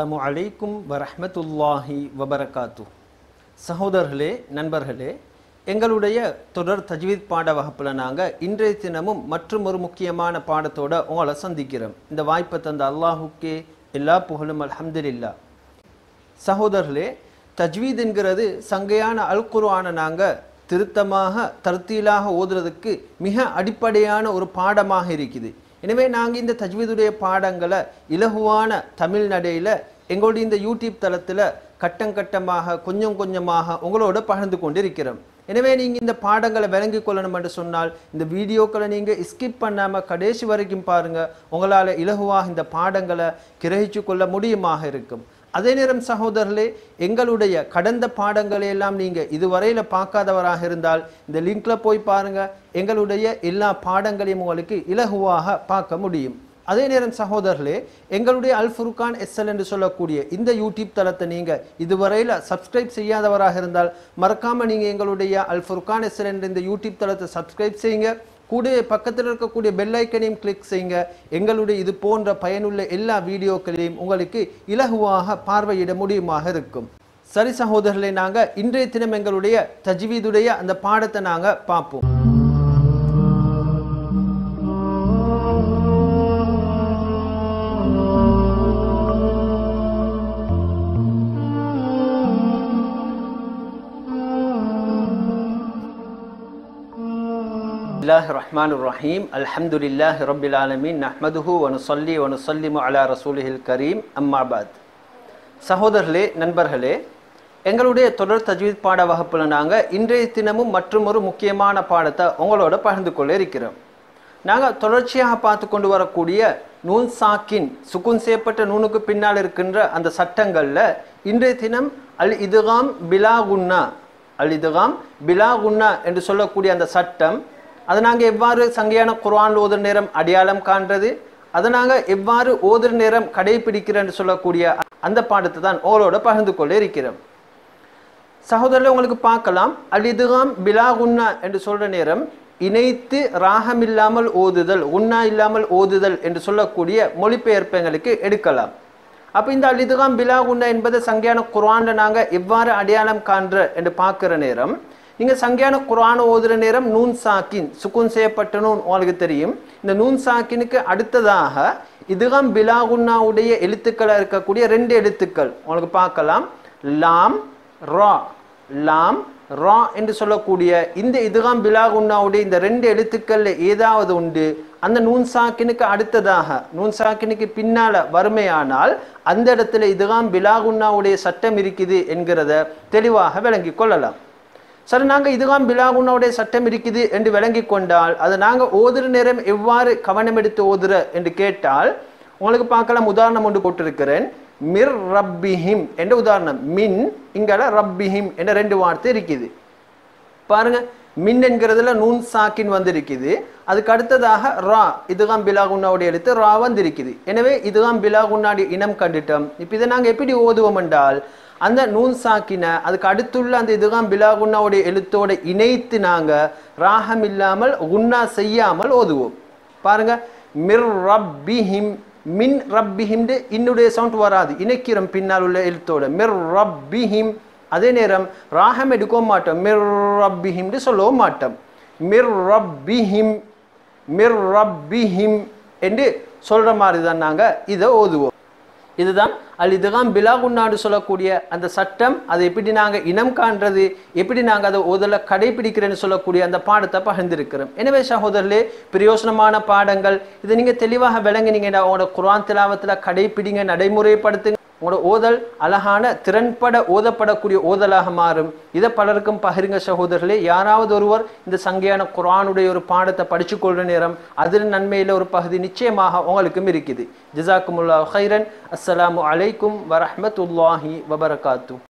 அஸ்ஸலாமு அலைக்கும் வரஹ்மத்துல்லாஹி வபரகாத்து சகோதரர்களே நண்பர்களே எங்களுடைய தொடர் தஜ்வீத் பாட வகுப்பில் நாங்கள் இன்றைய தினமும் மற்றும் ஒரு முக்கியமான பாடத்தோட உங்களை சந்திக்கிறோம் இந்த வாய்ப்பை தந்த அல்லாஹுக்கே எல்லா புகழும் அல்ஹம்துலில்லா சகோதரர்களே தஜ்வீத் என்கிறது சங்கையான அல் குர்ஆனை நாங்கள் திருத்தமாக தர்த்தீலாக ஓதுறதுக்கு மிக அடிப்படையான ஒரு பாடமாக இருக்குது எனவே நாங்கள் இந்த தஜ்வீதுடைய பாடங்களை இலகுவான தமிழ் நடையில் எங்களுடைய இந்த யூடியூப் தளத்தில் கட்டம் கட்டமாக கொஞ்சம் கொஞ்சமாக உங்களோட பகிர்ந்து கொண்டு இருக்கிறோம் எனவே நீங்கள் இந்த பாடங்களை விளங்கி கொள்ளணும் என்று சொன்னால் இந்த வீடியோக்களை நீங்கள் ஸ்கிப் பண்ணாமல் கடைசி வரைக்கும் பாருங்கள் உங்களால் இலகுவாக இந்த பாடங்களை கிரகிச்சு கொள்ள முடியுமாக இருக்கும் அதே நேரம் சகோதரர்களே எங்களுடைய கடந்த பாடங்களை எல்லாம் நீங்கள் இதுவரையில் பார்க்காதவராக இருந்தால் இந்த லிங்க்ல போய் பாருங்க எங்களுடைய எல்லா பாடங்களையும் உங்களுக்கு இலகுவாக பார்க்க முடியும் அதே நேரம் சகோதரர்களே எங்களுடைய அல் ஃபுர்கான் எஸ்எல் என்று சொல்லக்கூடிய இந்த யூடியூப் தளத்தை நீங்கள் இதுவரையில் சப்ஸ்கிரைப் செய்யாதவராக இருந்தால் மறக்காமல் நீங்கள் எங்களுடைய அல் ஃபுர்கான் எஸ்எல் என்ற இந்த யூடியூப் தளத்தை சப்ஸ்கிரைப் செய்யுங்க கூடவே பக்கத்தில் இருக்கக்கூடிய பெல் ஐக்கனையும் கிளிக் செய்யுங்க எங்களுடைய இது போன்ற பயனுள்ள எல்லா வீடியோக்களையும் உங்களுக்கு இலகுவாக பார்வையிட முடியுமாக இருக்கும் சரி சகோதரர்களே நாங்கள் இன்றைய தினம் எங்களுடைய தஜ்வீதுடைய அந்த பாடத்தை நாங்கள் பார்ப்போம் الله الرحمن الرحيم الحمد لله رب العالمين نحمده ونصلي ونسلم على رسوله الكريم أما بعد சகோதரர்களே நண்பர்களே எங்களுடைய தொடர் தஜ்வீத் பாட வகுப்பில் நாங்கள் இன்றைய தினமும் மற்றும் ஒரு முக்கியமான பாடத்தை உங்களோட பகிர்ந்து கொள்ள இருக்கிறோம் நாங்கள் தொடர்ச்சியாக பார்த்து கொண்டு வரக்கூடிய நூன் சாக்கின் சுக்குன் செய்யப்பட்ட நூனுக்கு பின்னால் இருக்கின்ற அந்த சட்டங்களில் இன்றைய தினம் அல் இதுகாம் பிலாகுன்னா அல் இதுகாம் பிலாகுன்னா என்று சொல்லக்கூடிய அந்த சட்டம் அதை நாங்கள் எவ்வாறு சங்கையான குர்ஆன் ஓதுற நேரம் அடையாளம் காண்றது அதை நாங்கள் எவ்வாறு ஓதுற நேரம் கடைபிடிக்கிறோன்னு சொல்லக்கூடிய அந்த பாடத்தை தான் ஓரோட பகிர்ந்து கொள்ள இருக்கிறோம் சகோதரர்கள் உங்களுக்கு பார்க்கலாம் அலிதுகாம் பிலாகுன்னா என்று சொல்ற நேரம் இணைத்து ராகம் இல்லாமல் ஓதுதல் உன்னா இல்லாமல் ஓதுதல் என்று சொல்லக்கூடிய மொழிபெயர்ப்பங்களுக்கு எடுக்கலாம் அப்போ இந்த அலிதுகாம் பிலாகுன்னா என்பதை சங்கையான குர்ஆன்ல நாங்கள் எவ்வாறு அடையாளம் காண்ற என்று பார்க்குற நேரம் நீங்கள் சங்கையான குர்ஆனை ஓதுற நேரம் நூன் சாக்கின் சுக்குன் செய்யப்பட்ட நூன் உங்களுக்கு தெரியும் இந்த நூன் சாக்கினுக்கு அடுத்ததாக இதுகாம் பிலாகுன்னாவுடைய எழுத்துக்களாக இருக்கக்கூடிய ரெண்டு எழுத்துக்கள் உங்களுக்கு பார்க்கலாம் லாம் ரா லாம் ரா என்று சொல்லக்கூடிய இந்த இதுகாம் பிலாகுன்னாவுடைய இந்த ரெண்டு எழுத்துக்கள்ல ஏதாவது உண்டு அந்த நூன் சாக்கினுக்கு அடுத்ததாக நூன் சாக்கினுக்கு பின்னால வறுமையானால் அந்த இடத்துல இதுகாம் பிலாகுன்னாவுடைய சட்டம் இருக்குது என்கிறத தெளிவாக விளங்கி கொள்ளலாம் சரி நாங்கள் இதுதான் பிலாகுன்னாவுடைய சட்டம் இருக்குது என்று விளங்கி கொண்டால் அதை நாங்கள் ஓதுற நேரம் எவ்வாறு கவனம் எடுத்து ஓதுற என்று கேட்டால் உங்களுக்கு பார்க்கலாம் உதாரணம் ஒன்று போட்டிருக்கிறேன் மிர் ரப்பிஹிம் என்ற உதாரணம் மின் இங்கால ரப்பிஹிம் என்ற ரெண்டு வார்த்தை இருக்குது பாருங்க மின் என்கிறதுல நூன் சாக்கின் வந்திருக்குது அதுக்கு அடுத்ததாக ரா இதுதான் பிலாகுன்னாவுடைய எழுத்து ரா வந்திருக்குது எனவே இதுதான் பிலாகுன்னாடி இனம் கண்டுட்டோம் இப்போ இதை நாங்கள் எப்படி ஓதுவோம் என்றால் அந்த நூன் சாக்கின அதுக்கு அடுத்துள்ள அந்த இதுதான் பிலாகுன்னாவுடைய எழுத்தோட இணைத்து நாங்கள் ராகம் இல்லாமல் உன்னா செய்யாமல் ஓதுவோம் பாருங்க மிர் ரப்பிஹிம் மின் ரப்பிஹிம் இன்னுடைய சவுண்ட் வராது இணைக்கிறோம் பின்னால் உள்ள எழுத்தோட மிர் ரப்பிஹிம் அதே நேரம் ராகம் எடுக்கவும் மாட்டோம் மிர் ரப்பிஹிம்னு சொல்லவும் மாட்டோம் மிர் ரப்பிஹிம் மிர் ரப்பிஹிம் என்று சொல்ற மாதிரி தான் நாங்கள் இதை ஓதுவோம் இதுதான் அல் இதுகாம் பிலாகுன்னாடு சொல்லக்கூடிய அந்த சட்டம் அதை எப்படி நாங்கள் இனம் காண்றது எப்படி நாங்கள் அதை ஓதல கடைபிடிக்கிறேன்னு சொல்லக்கூடிய அந்த பாடத்தை பகிர்ந்திருக்கிறோம் எனவே சகோதரர்களே பிரயோசனமான பாடங்கள் இதை நீங்கள் தெளிவாக விளங்கினீங்கன்னா உங்களோட குரான் திலாவத்தில் கடைபிடிங்க நடைமுறைப்படுத்துங்க உங்களோட ஓதல் அழகான திறன்பட ஓதப்படக்கூடிய ஓதலாக மாறும் இதை பலருக்கும் பகிருங்க சகோதரர்களே யாராவது ஒருவர் இந்த சங்கையான குரானுடைய ஒரு பாடத்தை படிச்சு கொள்ற நேரம் அதில் நன்மையில் ஒரு பகுதி நிச்சயமாக உங்களுக்கும் இருக்குது ஜிசாக்குமுல்லா ஹைரன் அஸ்ஸலாமு அலைக்கும் வரஹமத்துல்லாஹி வபரகாத்து